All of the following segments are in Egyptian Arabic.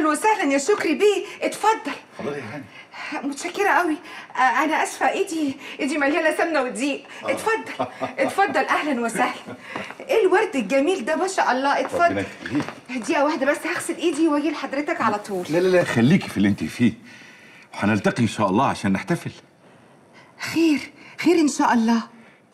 اهلا وسهلا يا شكري بيه اتفضل حضرتك يا هاني متشكرة قوي آه، أنا آسفة إيدي إيدي مليانة سمنة ودقيق اتفضل اتفضل أهلا وسهلا إيه الورد الجميل ده ما شاء الله ربنا اتفضل يخليك دقيقة واحدة بس هغسل إيدي وأجي لحضرتك على طول لا لا لا خليكي في اللي انت فيه وهنلتقي ان شاء الله عشان نحتفل خير خير إن شاء الله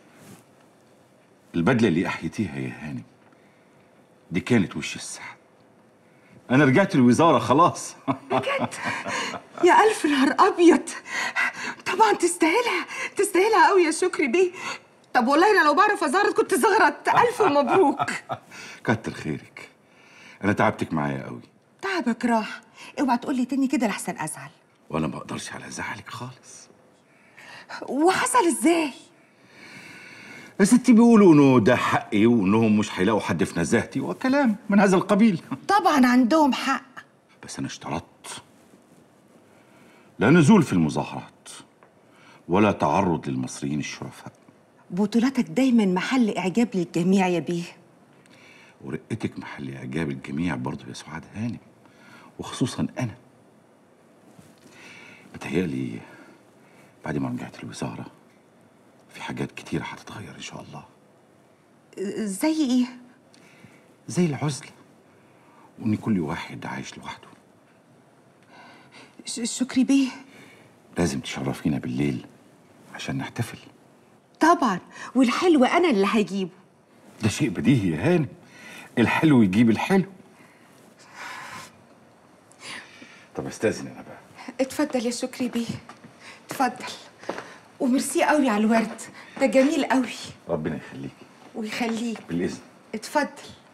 البدله اللي احيتيها يا هاني دي كانت وش السعد انا رجعت الوزاره خلاص بجد يا ألف نهار أبيض طبعا تستاهلها تستاهلها قوي يا شكري بيه طب والله أنا لو بعرف أزغرط كنت زغرت ألف مبروك كتر خيرك انا تعبتك معايا قوي تعبك راح اوعى تقول لي تاني كده لحسن أزعل وانا ما اقدرش على زعلك خالص وحصل إزاي؟ يا ستي بيقولوا انه ده حقي وانهم مش هيلاقوا حد في نزاهتي وكلام من هذا القبيل طبعا عندهم حق بس انا اشترطت لا نزول في المظاهرات ولا تعرض للمصريين الشرفاء بطولاتك دايما محل إعجاب للجميع يا بيه ورقتك محل اعجاب الجميع برضه يا سعاد هانم وخصوصا انا بتهيألي بعد ما رجعت الوزاره في حاجات كتيرة هتتغير ان شاء الله زي إيه؟ زي العزله وان كل واحد عايش لوحده ش- شكري بيه لازم تشرفينا بالليل عشان نحتفل طبعا والحلو أنا اللي هجيبه ده شيء بديهي يا هانم الحلو يجيب الحلو طب استاذن انا بقى اتفضل يا شكري بيه اتفضل وميرسي قوي على الورد ده جميل قوي ربنا يخليكي ويخليك بالاذن اتفضل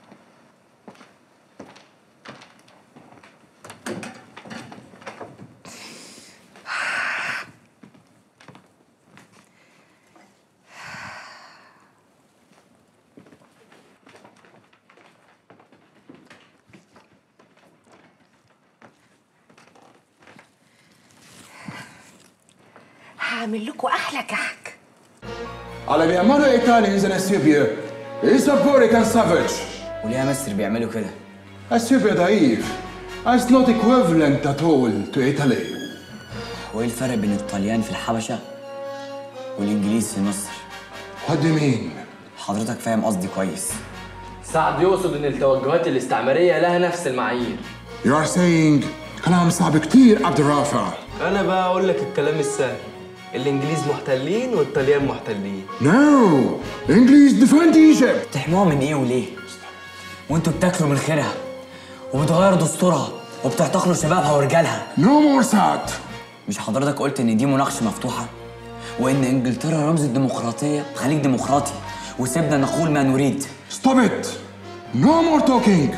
هعمل لكم احلى كحك على mi amano Italians in Ethiopia is a Boric savage. وليه يا مستر بيعملوا كده؟ Ethiopia ضعيف. It's not equivalent at all to Italy. وايه الفرق بين الطليان في الحبشة والإنجليز في مصر؟ What do you mean? حضرتك فاهم قصدي كويس سعد يقصد ان التوجهات الاستعماريه لها نفس المعايير You are saying كلام صعب كتير عبد الرافع. انا بقى اقول لك الكلام السهل الانجليز محتلين والطليان محتلين No! English defend Egypt. تحموها من ايه وليه؟ وانتوا بتاكلوا من خيرها وبتغيروا دستورها وبتعتقلوا شبابها ورجالها No more sad. مش حضرتك قلت ان دي مناقشه مفتوحه وان انجلترا رمز الديمقراطيه خليك ديمقراطي وسيبنا نقول ما نريد Stop it. No more talking.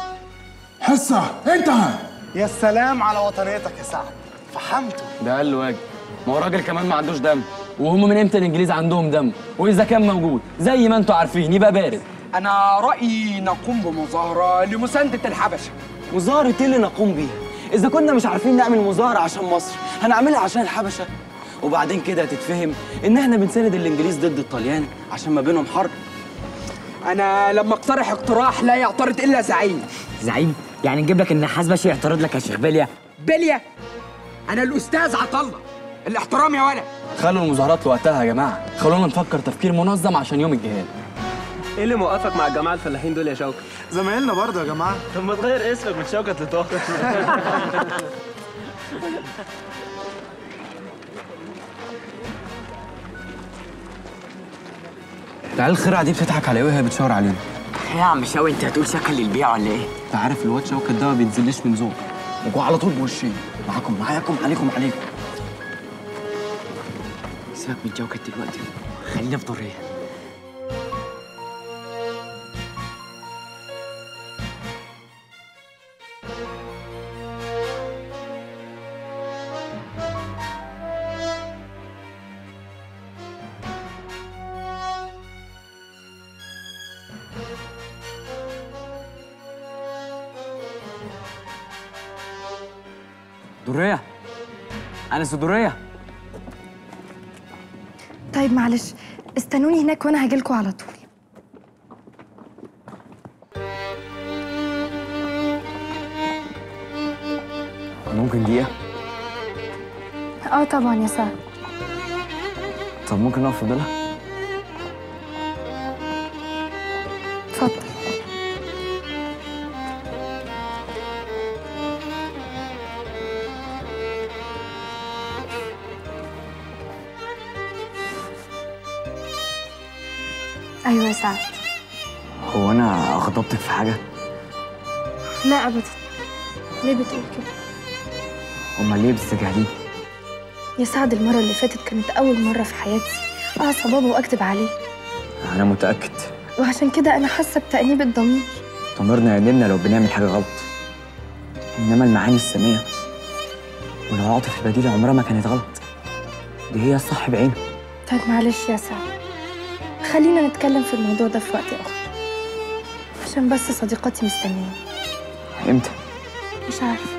حصة انتهى. يا سلام على وطنيتك يا سعد فحمته ده اقل واجب ما هو راجل كمان ما عندوش دم وهم من امتى الانجليز عندهم دم واذا كان موجود زي ما انتوا عارفين يبقى بارد أنا رأيي نقوم بمظاهرة لمساندة الحبشة مظاهرة ايه اللي نقوم بيها؟ إذا كنا مش عارفين نعمل مظاهرة عشان مصر، هنعملها عشان الحبشة. وبعدين كده هتتفهم إن إحنا بنساند الإنجليز ضد الطليان عشان ما بينهم حرب. أنا لما اقترح اقتراح لا يعترض إلا زعيم زعيم يعني نجيب لك النحاس باش يعترض لك يا شيخ بليا بليا أنا الأستاذ عطلة الاحترام يا ولد خلوا المظاهرات لوقتها يا جماعه خلونا نفكر تفكير منظم عشان يوم الجهاد إيه اللي موقفك مع الجماعة الفلاحين دول يا شوكت؟ زمايلنا برضه يا جماعه طب ما تغير اسمك من شوكت لطاهر. العيال الخرعه دي بتضحك على ايه وهي بتشاور علينا يا عم شاوي انت هتقول شكل للبيع ولا ايه؟ انت عارف الواد شوكت ده ما بينزلش من ذوق وجوه على طول بوشين معاكم معاكم عليكم عليكم سيبك من جوكت دلوقتي خلينا في ضريه درية أنا درية طيب معلش استنوني هناك وانا هجيلكوا على طول ممكن دقيقة اه طبعا يا سعد طب ممكن نقف في ضلها اتفضل ايوه يا سعد هو أنا خطبتك في حاجة؟ لا ابدا ليه بتقول كده أمال ليه بتستجهليني؟ يا سعد المره اللي فاتت كانت اول مره في حياتي اعصى بابا واكتب عليه أنا متأكد وعشان كده انا حاسه بتانيب الضمير ضميرنا يعلمنا لو بنعمل حاجة غلط إنما المعاني السامية والعواطف البديلة عمرها ما كانت غلط دي هي الصح بعينه طيب معلش يا سعد خلينا نتكلم في الموضوع ده في وقت اخر عشان بس صديقتي مستنياني إمتى؟ مش عارفه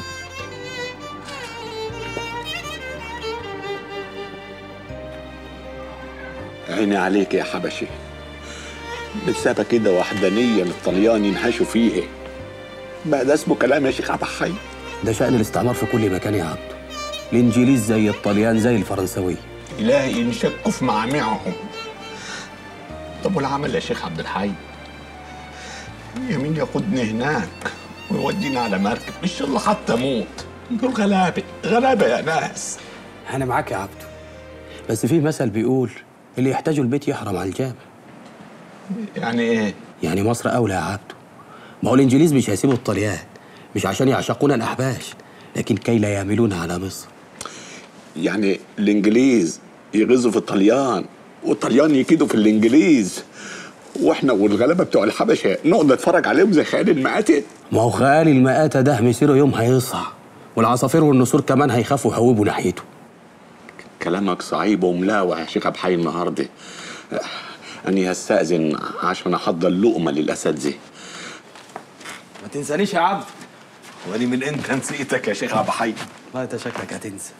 عيني عليك يا حبشي مسافة كده وحدانية للطليان ينهشوا فيه بقى ده اسمه كلام يا شيخ عبد الحي ده شأن الاستعمار في كل مكان يا عبده الإنجليز زي الطليان زي الفرنساوي إلهي نشكوا في معامعهم طب والعمل يا شيخ عبد الحي يمين ياخدني هناك ويودينا على مركب ان شاء الله حتى اموت دول غلابه غلابه يا ناس أنا معاك يا عبده بس في مثل بيقول اللي يحتاجه البيت يحرم على الجامع يعني ايه يعني مصر أولى يا عبده ما هو الإنجليز مش هيسيبوا الطليان مش عشان يعشقون الأحباش لكن كي لا يميلون على مصر يعني الانجليز يغزوا في الطليان والطليان يكيدوا في الانجليز واحنا والغلابه بتوع الحبشه نقعد نتفرج عليهم زي خيال المآتة ما هو خيال المآتة ده مسيره يوم هيصحى والعصافير والنسور كمان هيخافوا يهوبوا ناحيته كلامك صعيب وملاوع يا شيخ عبد الحي النهارده اني هستأذن عشان احضر لقمه للاساتذه ما تنسانيش يا عبد واني من انت نسيتك يا شيخ عبد الحي لا انت شكلك هتنسى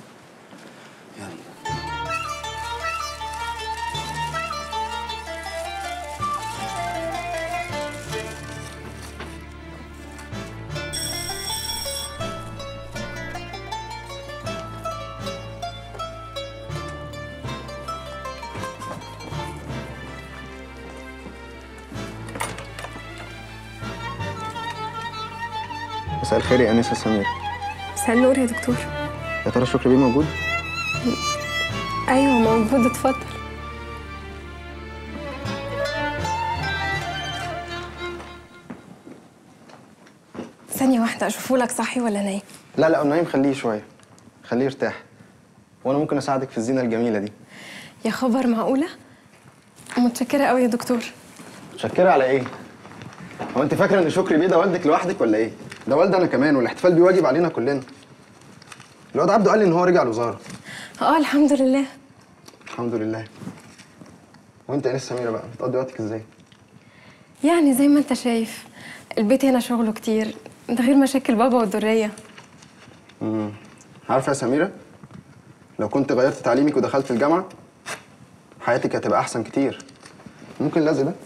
مساء الخير يا انسه سمير مساء النور يا دكتور يا ترى شكري بيه موجود ايوه موجود اتفضل ثانية واحدة أشوفه لك صحي ولا نايم لا لا نايم خليه شويه خليه يرتاح وانا ممكن اساعدك في الزينه الجميله دي يا خبر معقولة؟ متشكرة قوي يا دكتور متشكره على ايه هو انت فاكره ان شكري بيه ده والدك لوحدك ولا ايه ده والد انا كمان والاحتفال بيه واجب علينا كلنا الواد عبده قال لي ان هو رجع الوزاره اه الحمد لله الحمد لله وانت يا انسه سميره بقى بتقضي وقتك ازاي يعني زي ما انت شايف البيت هنا شغله كتير ده غير مشاكل بابا والدرية امم عارفه يا سميره لو كنت غيرت تعليمك ودخلت الجامعه حياتك هتبقى احسن كتير ممكن لازم ده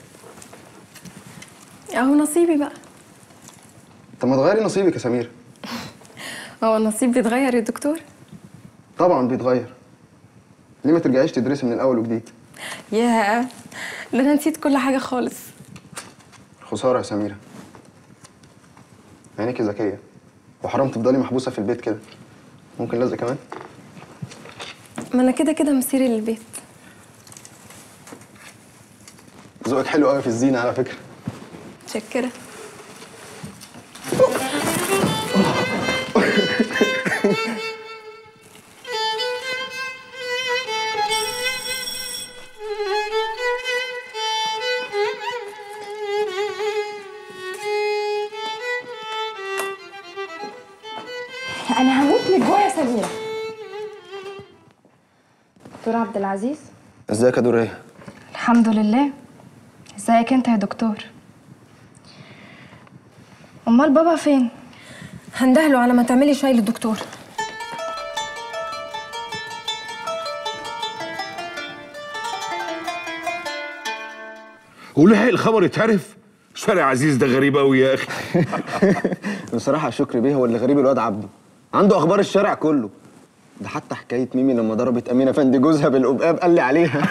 اهو نصيبي بقى طب ما تغيري نصيبك يا سميره هو النصيب بيتغير يا دكتور طبعا بيتغير ليه ما ترجعيش تدرسي من الاول وجديد ياه ده انا نسيت كل حاجة خالص خساره يا سميره عينيكي ذكيه وحرام تفضلي محبوسه في البيت كده ممكن لازم كمان ما انا كده كده مسيري للبيت ذوقك حلو قوي في الزينه على فكره متشكرة انا هموت من الجوع يا سميرة دكتور عبد العزيز ازيك يا دوريه الحمد لله ازيك انت يا دكتور امال بابا فين هندهله على ما تعملي شاي للدكتور ولحق الخبر اتعرف شارع عزيز ده غريب قوي يا اخي بصراحه شكري بيه هو اللي غريب الواد عبده عنده اخبار الشارع كله ده حتى حكايه ميمي لما ضربت امينه فندي جوزها بالقباب قال لي عليها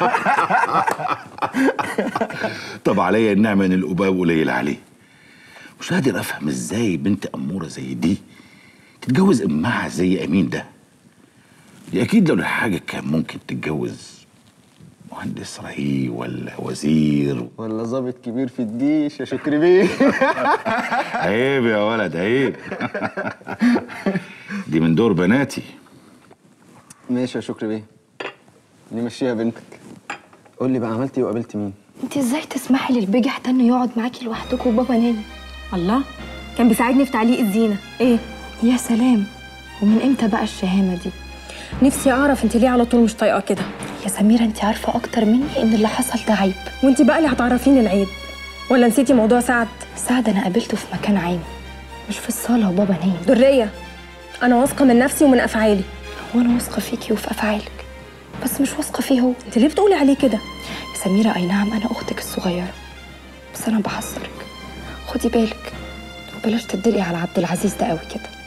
طب عليا النعمة ان القباب قليل عليه مش قادر افهم ازاي بنت اموره زي دي تتجوز امها زي امين ده دي اكيد لو الحاجه كان ممكن تتجوز مهندس رهيب ولا وزير ولا ظابط كبير في الجيش يا شكري بيه عيب يا ولد عيب دي من دور بناتي ماشي يا شكري بيه نمشيها بنتك قول لي بقى عملت ايه وقابلت مين انت ازاي تسمحي للبجح ده انه يقعد معاكي لوحدك وبابا نايم الله كان بيساعدني في تعليق الزينه ايه يا سلام ومن امتى بقى الشهامه دي نفسي اعرف انت ليه على طول مش طايقه كده يا سميره انت عارفه اكتر مني ان اللي حصل ده عيب وانت بقى اللي هتعرفيني العيب ولا نسيتي موضوع سعد سعد انا قابلته في مكان عام مش في الصاله وبابا نايم دريه انا واثقه من نفسي ومن افعالي وانا واثقه فيكي وفي افعالك بس مش واثقه فيه هو انت ليه بتقولي عليه كده يا سميره اي نعم انا اختك الصغيره بس انا بحذرك خدي بالك وبلاش تدلقي على عبد العزيز ده قوي كده